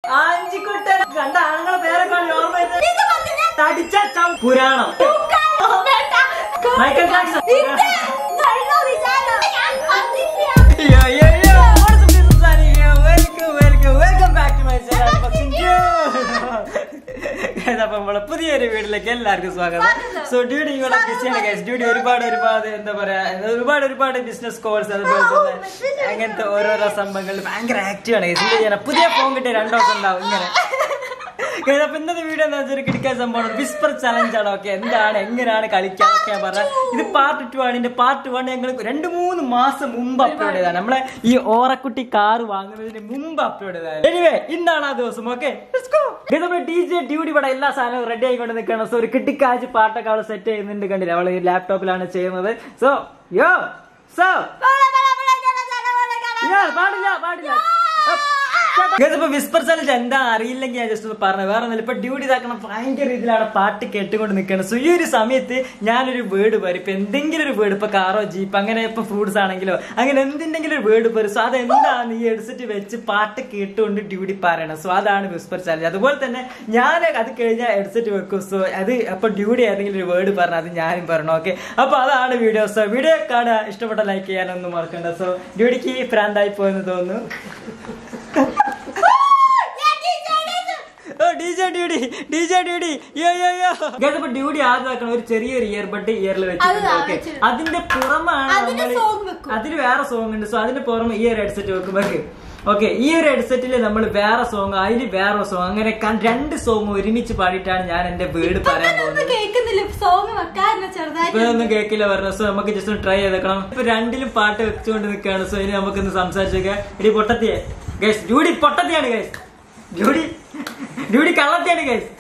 ആഞ്ചിക്കുട്ടൻ കണ്ട ആണുങ്ങളെ പേരൊക്കെ ഓർമ്മ വരുന്നത് തടിച്ച ചം പുരാണം Michael Jackson Yo, yo, yo, what is up, this is Sunny here. Welcome, welcome, welcome back to my channel. Fucking Guys, അപ്പൊ നമ്മളെ പുതിയൊരു വീട്ടിലേക്ക് എല്ലാവർക്കും സ്വാഗതം സോ ഡ്യൂഡി ഇവിടെ ബിസിയാണ് ഗൈസ് ഡ്യൂഡി ഒരുപാട് ഒരുപാട് എന്താ പറയാ ഒരുപാട് ഒരുപാട് ബിസിനസ് കോഴ്സ് അതുപോലെ തന്നെ അങ്ങനത്തെ ഓരോരോ സംഭവങ്ങളിൽ ഭയങ്കര ആക്റ്റീവ് ആണ് ഗൈസ് ഇത് ഞാൻ പുതിയ ഫോൺ കിട്ടിയ രണ്ടു ദിവസം ഉണ്ടാവും ഇങ്ങനെ Guys, അപ്പൊ ഇന്നത്തെ വീഡിയോ എന്താ വെച്ചാൽ കിടക്കാൻ സംഭവം വിസ്പർ ചലഞ്ച് ആണ് ഓക്കെ എന്താണ് എങ്ങനെയാണ് കളിക്കാൻ ഒക്കെ ഞാൻ പറഞ്ഞ ഇത് പാർട്ട് ടു ആണ് ഇതിന്റെ പാർട്ട് വൺ ഞങ്ങൾ രണ്ട് മൂന്ന് മാസം മുമ്പ് അപ്ലോഡ് ചെയ്തതാണ് നമ്മളെ ഈ ഓറക്കുട്ടി കാർ വാങ്ങുന്നതിന് മുമ്പ് അപ്ലോഡ് ചെയ്തതാണ് എനിവേ ഇന്നാണ് ആ ദിവസം ഓക്കെ നമ്മുടെ ഡി ജെ ഡ്യൂട്ടി ഇവിടെ എല്ലാ സാധനവും റെഡി ആയിക്കൊണ്ട് നിൽക്കണം സോ ഒരു കിട്ടിക്കാച്ച് പാട്ടൊക്കെ അവള് സെറ്റ് ചെയ്യുന്നുണ്ട് കണ്ടില്ല അവള് ഈ ലാപ്ടോപ്പിലാണ് ചെയ്യുന്നത് സോ യോ സോ പാടില്ല പാടില്ല ഇപ്പൊ വിസ്പർ ചലഞ്ച് എന്താ അറിയില്ലെങ്കിൽ ഞാൻ ജസ്റ്റ് ഒന്ന് പറഞ്ഞു വേറെ ഒന്നുമില്ല ഇപ്പൊ ഡ്യൂട്ടി ഇതാക്കണം ഭയങ്കര രീതിയിലാണ് പാട്ട് കേട്ടുകൊണ്ട് നിൽക്കണം സോ ഈ ഒരു സമയത്ത് ഞാനൊരു വേർഡ് പറയും ഇപ്പൊ എന്തെങ്കിലും ഒരു വേർഡ് ഇപ്പൊ കാറോ ജീപ്പ് അങ്ങനെ ഇപ്പൊ ഫ്രൂട്ട്സ് ആണെങ്കിലോ അങ്ങനെ എന്തിണ്ടെങ്കിലും ഒരു വേർഡ് പറയും സോ അതെന്താണ് ഈ ഹെഡ്സെറ്റ് വെച്ച് പാട്ട് കേട്ടുകൊണ്ട് ഡ്യൂട്ടി പറയണം സോ അതാണ് വിസ്പർ ചലഞ്ച് അതുപോലെ തന്നെ ഞാൻ അത് കഴിഞ്ഞാൽ ഹെഡ്സെറ്റ് വെക്കും സോ അത് അപ്പൊ ഡ്യൂട്ടി ഏതെങ്കിലും ഒരു വേർഡ് പറഞ്ഞാൽ അത് ഞാനും പറഞ്ഞു ഓക്കെ അപ്പൊ അതാണ് വീഡിയോ സോ വീഡിയോ കാണുക ഇഷ്ടപ്പെട്ട ലൈക്ക് ചെയ്യാനൊന്നും മറക്കണ്ട സോ ഡ്യൂട്ടിക്ക് പ്രാന്തായി പോയെന്ന് തോന്നുന്നു ഓ D J duty D J duty yo yo യോ അപ്പൊ ഡ്യൂട്ടി ആദ്യം ആക്കണം ഒരു ചെറിയൊരു ഇയർബഡ് ഇയറിൽ വെച്ചിട്ടുണ്ട് അത് ഓക്കെ വെച്ചിട്ടുണ്ട്. അതിന്റെ പുറമാണ് അതിന് നമ്മള് song വെക്കും. അതിൽ വേറെ സോങ് ഉണ്ട് സോ അതിന്റെ പുറമെ ഈ ഒരു ഹെഡ്സെറ്റ് വെക്കുമ്പോഴേക്ക് ഓക്കെ ഈ ഒരു ഹെഡ്സെറ്റിൽ നമ്മൾ വേറെ സോങ് അതിൽ വേറെ സോങ് അങ്ങനെ ക- രണ്ട് സോങ് ഒരുമിച്ച് പാടിയിട്ടാണ് ഞാൻ എന്റെ വീട് പറയാൻ പോകുന്നത് കേൾക്കുന്നില്ല സോങ് വെക്കാറുണ്ട് ചെറുതായിട്ട് ഇപ്പൊന്നും കേൾക്കില്ല പറഞ്ഞു സോ നമുക്ക് ജസ്റ്റ് ഒന്ന് ട്രൈ ചെയ്തേക്കണം ഇപ്പൊ രണ്ടിലും പാട്ട് വെച്ചുകൊണ്ട് നിൽക്കുകയാണ് സോ ഇനി നമുക്കൊന്ന് സംസാരിച്ചേക്കാം ഇടി പൊട്ടത്തിയെ ഗൈസ് ഡ്യൂടി പൊട്ടത്തിയാണ് ഗൈസ് ഡ്യൂടി ഡ്യൂടി കള്ളത്തിയാണ് ഗൈസ്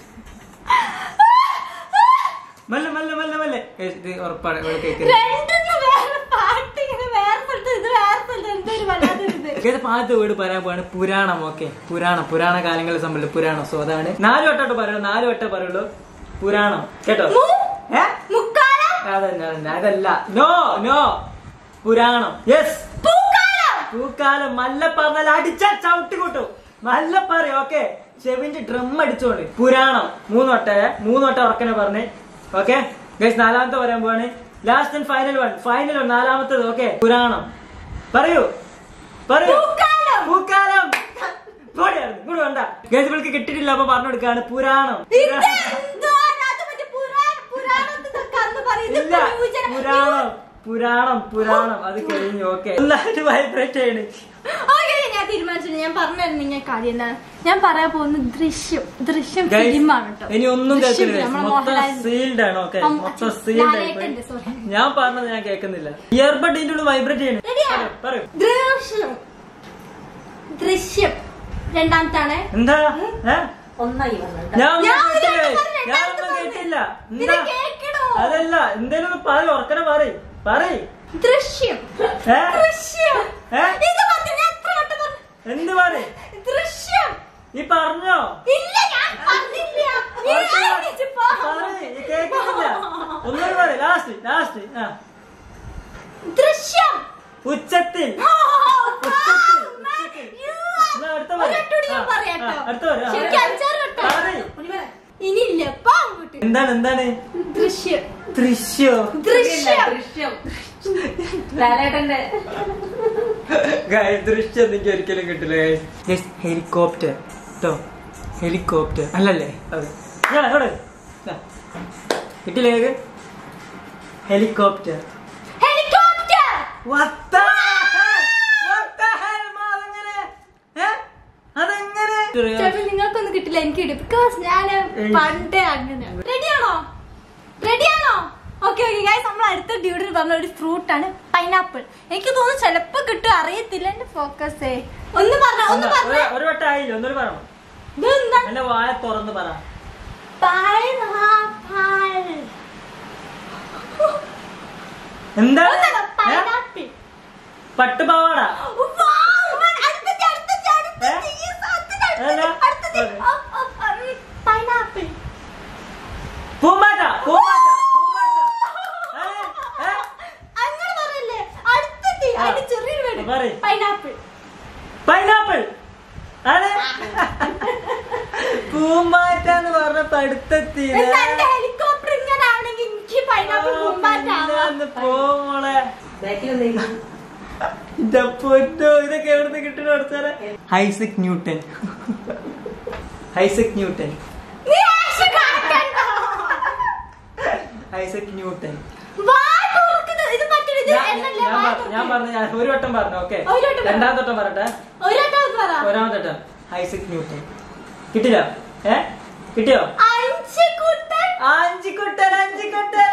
മല്ല മല്ല മല്ല മല്ല ഗൈസ് ഇത് ഉറപ്പാണ് ഇവിടെ കേൾക്കുന്നത് രണ്ടിന്ന് വേറെ പാട്ട് ഇങ്ങനെ വേറെ സ്ഥലത്ത് ഇത് വേറെ സ്ഥലത്ത് എന്തൊരു വല്ലാത്തൊരു ഇത് ഇത് ആദ്യത്തെ വീട് പറയാൻ പോവാണ് പുരാണം ഓക്കെ പുരാണം പുരാണ കാലങ്ങളെ സംബന്ധിച്ച് പുരാണം സോ അതാണ് നാല് വട്ടോട്ട് പറയുള്ളൂ നാല് വട്ടം പറയുള്ളൂ പുരാണം കേട്ടോ ഏ മുക്കാലം അതല്ല അതല്ല അതല്ല നോ നോ പുരാണം യെസ് പൂക്കാലം പൂക്കാലം മല്ല പറഞ്ഞാൽ അടിച്ച ചവിട്ടി കൂട്ടു മല്ല പറയും ഓക്കെ ചെവിന്റെ ഡ്രം അടിച്ചോണ്ട് പുരാണം മൂന്ന് വട്ടേ മൂന്ന് വട്ടം ഉറക്കനെ പറഞ്ഞ് ഓക്കെ ഗൈസ് നാലാമത്തെ പറയാൻ പോവാണ് last and final one final one നാലാമത്തത് ഓക്കെ പുരാണം പറയൂ പറയൂ പൂക്കാലം. പൂക്കാലം പോടിയായിരുന്നു. ഇങ്ങോട്ട് വേണ്ട ഗൈസ് ഇവൾക്ക് കിട്ടിയിട്ടില്ല അപ്പൊ പറഞ്ഞു കൊടുക്കാണ് പുരാണം ഇത് എന്തോ അതിനകത്ത് മറ്റേ പുരാ- പുരാണത്തിനൊക്കെ അന്ന് പറയും. ഇത് ഇല്ല ന്യൂജന- പുരാണം പുരാണം പുരാണം അത് കഴിഞ്ഞു ഓക്കെ എല്ലാവരും വൈബ്രേറ്റ് ചെയ്യണ് ഓക്കേ, ഞാൻ തീരുമാനിച്ചു ഞാൻ പറഞ്ഞു ഞാൻ കാര്യം എന്താണ് ഞാൻ പറയാൻ പോകുന്നത് ദൃശ്യം ദൃശ്യം Guys, ഫിലിമാണ് കേട്ടോ ഇനി ഒന്നും ദൃശ്യം കേൾക്കില്ല film, നമ്മളെ മൊത്തം മോഹൻലാൽ- സീൽഡ് ആണ് ഓക്കെ അം- മൊത്തം അച്ഛൻ, സീൽഡ് ആയി ലാലേട്ടൻ്റെ, sorry. ഞാൻ പറഞ്ഞത് ഞാൻ കേൾക്കുന്നില്ല ഇയർബഡ് ഇതിന്റെ ഉള്ളിൽ വൈബ്രേറ്റ് ചെയ്യണം Ready ആ? പറയൂ, പറയൂ ദൃശ്യം ദൃശ്യം രണ്ടാമത്താണ് എന്താ ഏ? ഒന്നായി വന്നിട്ട് ഞാൻ ഒന്നും ഞാൻ കേട്ടില്ല ഇതിനകത്ത് guys. പറഞ്ഞ ഞാൻ രണ്ടാമത്തെ ഒന്നും പറഞ്ഞെ. കേട്ടില്ല ഇത് എന്താ കേൾക്കണോ? അതല്ല എന്തേലും ഒന്ന് പറയൂ ഉറക്കനെ പറയ് പറയ് ദൃശ്യം ഏ? ദൃശ്യം ഏ? ഇത് മതി, ഞാൻ എത്ര വട്ടം പറഞ്ഞു? എന്ത് പറയ് ദൃശ്യം ഈ പറഞ്ഞോ ഇല്ല ഞാൻ പറഞ്ഞില്ല നീ ആലോചിച്ച് പോ. പറയ് ഈ കേൾക്കുന്നില്ല ഒന്നുകൂടി പറയ് ലാസ്റ്റ് ലാസ്റ്റ് ആ ദൃശ്യം ഉച്ചത്തിൽ ഓ, ഉച്ചത്തിൽ, wow, ഉച്ചത്തിൽ. you എന്നാ അടുത്ത are- പറയ്. ഒരൊറ്റൂടി ഞാൻ ആ, പറയാം ആ, കേട്ടോ. അടുത്ത പറയ്. ആ, ശരിക്കും ആ. അഞ്ചാറ് വട്ടം. പറയ്. ഇനി പറ. ഇനിയില്ല പോ അങ്ങോട്ട് എന്താണ് എന്താണ് ദൃശ്യം ദൃശ്യോ ദൃശ്യം ദൃശ്യം ലാലേട്ടന്റെ ഗായ് ദൃശ്യം എനിക്ക് ഒരിക്കലും കിട്ടില്ല ഗൈസ് ഹെലികോപ്റ്റർ കേട്ടോ ഹെലികോപ്റ്റർ അല്ലല്ലേ അതെ ഞാൻ അങ്ങോട്ട് ദാ. കിട്ടില്ലേ നിങ്ങൾക്ക് helicopter helicopter What the hell? What the hell, മാ, അതെങ്ങനെ? ഏ? അതെങ്ങനെ? ചേട്ടൻ നിങ്ങൾക്കൊന്നും കിട്ടില്ല എനിക്ക് കിട്ടും ബിക്കോസ് ഞാൻ ഏയ്. പണ്ടേ അങ്ങനെ റെഡിയാണോ റെഡിയാണോ ഓക്കെ ഓക്കെ ഗൈസ് നമ്മൾ അടുത്ത ഡ്യൂഡിൽ പറഞ്ഞ ഒരു ഫ്രൂട്ട് ആണ് പൈനാപ്പിൾ എനിക്ക് തോന്നുന്നു ചിലപ്പോ കിട്ടും അറിയത്തില്ല എന്റെ ഫോക്കസ് ഒന്ന് പറഞ്ഞ ഒന്ന് ഒന്ന് പറഞ്ഞ ഒരു- ഒരു വട്ടം ആയില്ല ഒന്നൊരു പറയണം ഇതെന്താണ് എന്റെ വായ തുറന്ന് പറ പൈനാപ്പിൾ എന്താ ഒന്നല്ല, ഏ? പൈനാപ്പിൾ പട്ടുപാവാട Wow, man, അടുത്തത്, അടുത്തത്, അടുത്തത്, ഏ? yes, അടുത്തത്, അടുത്തത്, അല്ല. അടുത്തത്. അതെ. ആ, ആ, ആ, ഉം, പൈനാപ്പിൾ പൂമ്പാറ്റ പൂമ്പാറ്റ പൂമ്പാറ്റ ഏ? ഏ? അങ്ങനെ പറയല്ലേ അടുത്തത് ആ. അതിന്റെ ചെറിയൊരു പറയ്. പൈനാപ്പിൾ പൈനാപ്പിൾ ആണ് പൂമ്പാറ്റ എന്ന് പറഞ്ഞ പഠിത്തെത്തി എന്താ എന്റെ ഹെലികോപ്റ്റർ ഇങ്ങനെ ആവണമെങ്കിൽ എനിക്ക് പൈനാപ്പിൾ പൂമ്പാറ്റാവാം പോമോളെ ബാക്കിൽ വന്നിരിക്കും ഇതാ പൊന്നോ ഇതൊക്കെ എവിടുന്ന് കിട്ടണ അടുത്താലെ ഹൈസക് ന്യൂട്ടൻ ഹൈസക് ന്യൂട്ടൻ നീ ആക്ഷൻ കാണിക്കണ്ട. ഹൈസക് ന്യൂട്ടൻ വായ തുറക്കുന്നത് ഇത് പറ്റില്ല ഇത് ഞാൻ എന്നല്ലേ ഞാൻ വായ പറ- ഞാൻ തുറക്കുന്നത്? പറഞ്ഞു ഞാൻ ഒരു വട്ടം പറഞ്ഞു ഓക്കെ ഒരു വട്ടം പറ. രണ്ടാമത്തെ വട്ടം പറയട്ടെ ഒരു വട്ടം ഒന്ന് പറ ഒരാമത്തെ വട്ടം ഹൈസക് ന്യൂട്ടൻ കിട്ടില്ല ഏ കിട്ടിയോ അഞ്ച് കുട്ടൻ അഞ്ചിക്കുട്ടൻ അഞ്ചിക്കുട്ടൻ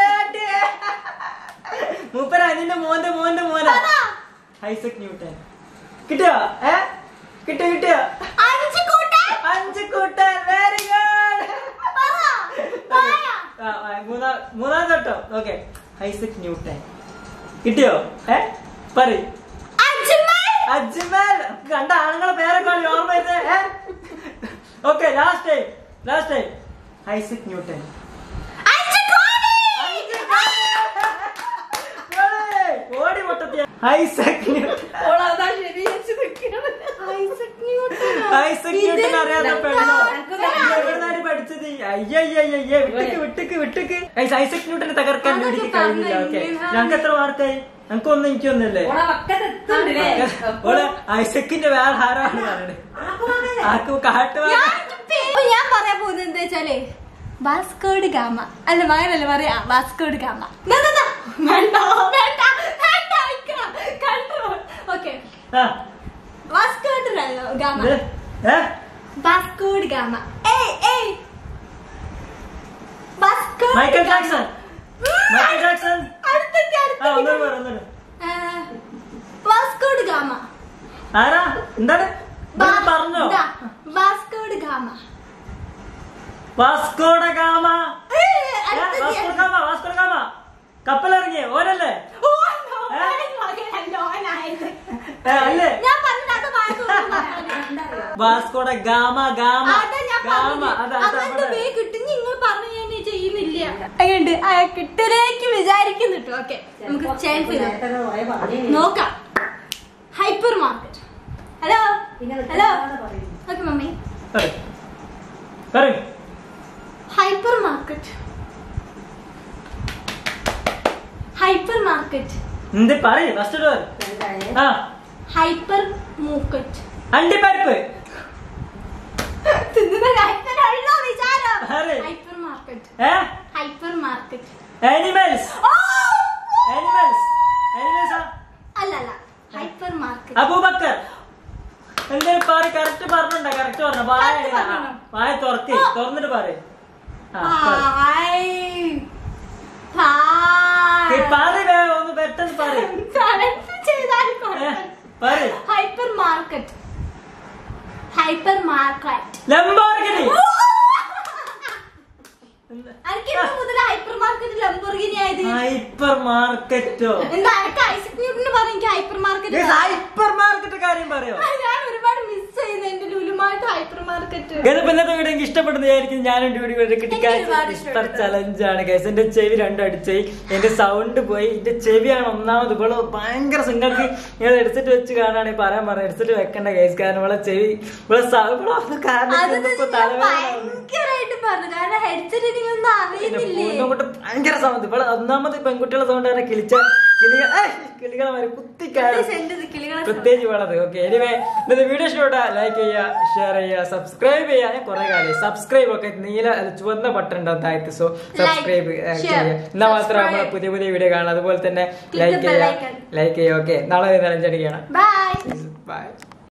മൂപ്പര അനിന്റെ മോന്റെ മോന്റെ മോന പറ. ഹൈസക് ന്യൂട്ടൻ കിട്ടിയോ ഏ കിട്ടിയോ കിട്ടിയോ അഞ്ച് കുട്ടൻ അഞ്ചിക്കുട്ടൻ വെരി ഗുഡ് പറ വായ മൂന്നാം മൂന്നാം തൊട്ടോ ഓക്കെ ഹൈസക് ന്യൂട്ടൻ കിട്ടിയോ ഏ പറ അജ്മൽ അജ്മൽ കണ്ട ആണുങ്ങളെ പേരൊക്കെ ആണ് ഓർമ്മ വരുന്നേ ഏ okay last time last time Isaac Newton അഞ്ച് കോടി ഓടി പൊട്ടത്തിയ ഹൈസക് ന്യൂട്ടൻ ഓളതാ ശരിയാച്ച് നിൽക്കണം ഐസക് ന്യൂട്ടനോ? ഹൈസക് ന്യൂട്ടൻ അറിയാത്ത പെണ്ണോ ഇത് എവിടുന്നാണ് പഠിച്ചത് അയ്യയ്യയ്യേ വിട്ടുക്ക് വിട്ടുക്ക് വിട്ടുക്ക് ഗൈസ്, ഐസക് ന്യൂട്ടനെ തകർക്കാൻ അതൊക്കെ വേണ്ടി കഴിഞ്ഞില്ല പറഞ്ഞ ഓക്കെ ഇങ്ങനെ ഞങ്ങൾക്ക് എത്ര മാർക്കായി ഞങ്ങൾക്ക് ഒന്നും എനിക്കൊന്നല്ലേ ഓളെ വക്കത്തെത്തുണ്ടല്ലേ ഓള് ഐസക്കിന്റെ വേറെ ആരാണ് കാണുന്നത് ആർക്കും കാട്ടുവാ ഞാൻ എനിക്ക് പേ- ഇപ്പൊ ഞാൻ പറയാൻ പോകുന്നത് എന്താ വെച്ചാലേ വാസ്കോഡ് ഗാമ അല്ല മകനല്ലേ പറയാ വാസ്കോഡ് ഗാമ ദാ, ദാ, ദാ. വേണ്ട വേണ്ട വേണ്ട കൺട്രോൾ ഓക്കെ ആ, വാസ്കോഡ് ഗാമ ഇത്, ഏ? വാസ്കോഡ് ഗാമ ഏയ് ഏയ് വാസ്കോഡ് മൈക്കൽ ഗാമ. ജാക്സൺ ഉം, മൈക്കൽ ജാക്സൺ അടുത്തെത്തി, ആ അടുത്തെത്തി. ഒന്നൂടെ പറ ഒന്നൂടെ ആ, വാസ്കോഡ് ഗാമ ആരാ എന്താണ് വാ- ഇത് പറഞ്ഞോ ദാ, വാസ്കോഡ് ഗാമ വാസ്കോഡ ഗാമ ഏയ്, ഏ, അടുത്തെത്തി, വാസ്കോഡ ഗാമ വാസ്കോഡ ഗാമ കപ്പലിറങ്ങിയേ ഓനല്ലേ ഓ, no, ഓൻ മകനല്ല, ഓനായത്. ഏ, അല്ലേ ഞാൻ പറഞ്ഞത് Vasco da Gama. Vasco da Gama Gama അതാ ഞാൻ ഗാമ പറഞ്ഞത്. അതാ അതാ അങ്ങനത്തെ അവിടെ. വേ കിട്ടും നിങ്ങൾ പറഞ്ഞു ഞാൻ ഇനി ചെയ്യുന്നില്ല അങ്ങണ്ട് കിട്ടലേക്ക് വിചാരിക്കുന്നുട്ടോ ഓക്കെ നമുക്ക് ചാൻസ് ചെയ്ത് നേരത്തെ കുറെ പറഞ്ഞു നോക്കാം ഹൈപ്പർ മാർക്കറ്റ് ഹലോ പിന്നെ ഹലോ വ്യത്യസ്തമാണ് പറയുന്നത്. ഓക്കെ മമ്മി പറയ്. പറയ്. ഹൈപ്പർ മാർക്കറ്റ് ഹൈപ്പർ മാർക്കറ്റ് എന്ത് പറയ് ഫസ്റ്റ് ഡോർ എന്തായേ? ആ ഹൈപ്പർ മൂക്കറ്റ് അണ്ടിപ്പരിപ്പ് തിന്നുന്ന കാര്യത്തിനുള്ള വിചാരം അതെ. ഹൈപ്പർ മാർക്കറ്റ് ഏ hypermarket animals animals animals അല്ല അല്ല ഹൈപ്പർ മാർക്കറ്റ് അബൂബക്കർ എന്തേലും പറ കറക്റ്റ് പറഞ്ഞുണ്ടോ കറക്റ്റ് പറഞ്ഞു വായ Correct എങ്ങനെ? ആ, പറഞ്ഞോ. വായ തുറക്ക് ഓ. തുറന്നിട്ട് പറയ് ആ, പറ. ഹായ് ഹായ് ഏയ് പറയ് വേഗം ഒന്ന് പെട്ടെന്ന് പറയ് കറക്റ്റ് ചെയ്താൽ ഏ, പറയ് hypermarket hypermarket Lamborghini എനിക്ക് ഇന്ന് മുതൽ ഹൈപ്പർ മാർക്കറ്റ് ലംബോർഗിനി ആയത് ഹൈപ്പർ മാർക്കറ്റോ എന്താ എനിക്ക് ഐസക് ന്യൂട്ടന് പറഞ്ഞു എനിക്ക് ഹൈപ്പർ മാർക്കറ്റ് ഹൈപ്പർ മാർക്കറ്റ് കാര്യം പറയോ ഞാൻ ഒരുപാട് മിസ് ചെയ്യുന്നു എന്റെ ലുലുമായിട്ട് ഹൈപ്പർ മാർക്കറ്റ് ഗൈസ് ഇന്നത്തെ വീഡിയോ എനിക്ക് ഇഷ്ടപ്പെടുന്നത് ആയിരിക്കും ഞാനും ഡ്യൂട്ടി വീഡിയോ എനിക്ക് ഒരുപാട് കിട്ടിക്കാൻ ഇഷ്ടപ്പെട്ടു. ചലഞ്ച് ആണ് ഗൈസ് എന്റെ ചെവി രണ്ടും അടിച്ചായി എന്റെ സൗണ്ട് പോയി എന്റെ ചെവിയാണ് ഒന്നാമത് ഇവള് ഭയങ്കര നിങ്ങൾക്ക് നിങ്ങൾ എടുത്തിട്ട് വെച്ച് കാണുകയാണെങ്കിൽ പറയാൻ പറഞ്ഞു എടുത്തിട്ട് വെക്കണ്ട ഗൈസ് കാരണം ഇവളെ ചെവി ഇവളെ സൗ- ഇവളെ ഒന്ന് കാരണം അത് ഇപ്പൊ ഞാൻ തലവേദന ആവുന്നു. ഭയങ്കരമായിട്ട് പറഞ്ഞു കാരണം ഹെഡ്സെറ്റ് ഒന്നും അറിയുന്നില്ലേ കൊണ്ട് ഭയങ്കര സൗണ്ട് ഇവിടെ ഒന്നാമത് പെൺകുട്ടികളെ സൗണ്ട് പറഞ്ഞാൽ കിളിച്ച കിളികൾ ഏയ്, കിളികളെ വരെ കുത്തിക്കാരും സെന്റ് കിളികളെ പ്രത്യേകിച്ച് വേണത് ഓക്കെ എനിവേ ഇന്നത്തെ വീഡിയോ ഇഷ്ടപ്പെട്ട ലൈക്ക് ചെയ്യുക ഷെയർ ചെയ്യുക സബ്സ്ക്രൈബ് ചെയ്യുക ഞാൻ കുറെ കാലം സബ്സ്ക്രൈബ് ഒക്കെ നീല അത് ചുവന്ന ബട്ടൺ ഉണ്ടാവും താഴത്ത് സോ സബ്സ്ക്രൈബ് share, ചെയ്യുക എന്നാൽ മാത്രമേ നമ്മളെ subscribe. പുതിയ പുതിയ വീഡിയോ കാണാം അതുപോലെ തന്നെ Click ലൈക്ക് the bell ചെയ്യുക icon. ലൈക്ക് ചെയ്യുക ഓക്കെ നാളെ നലഞ്ചടിക്കണം ബൈ ബൈ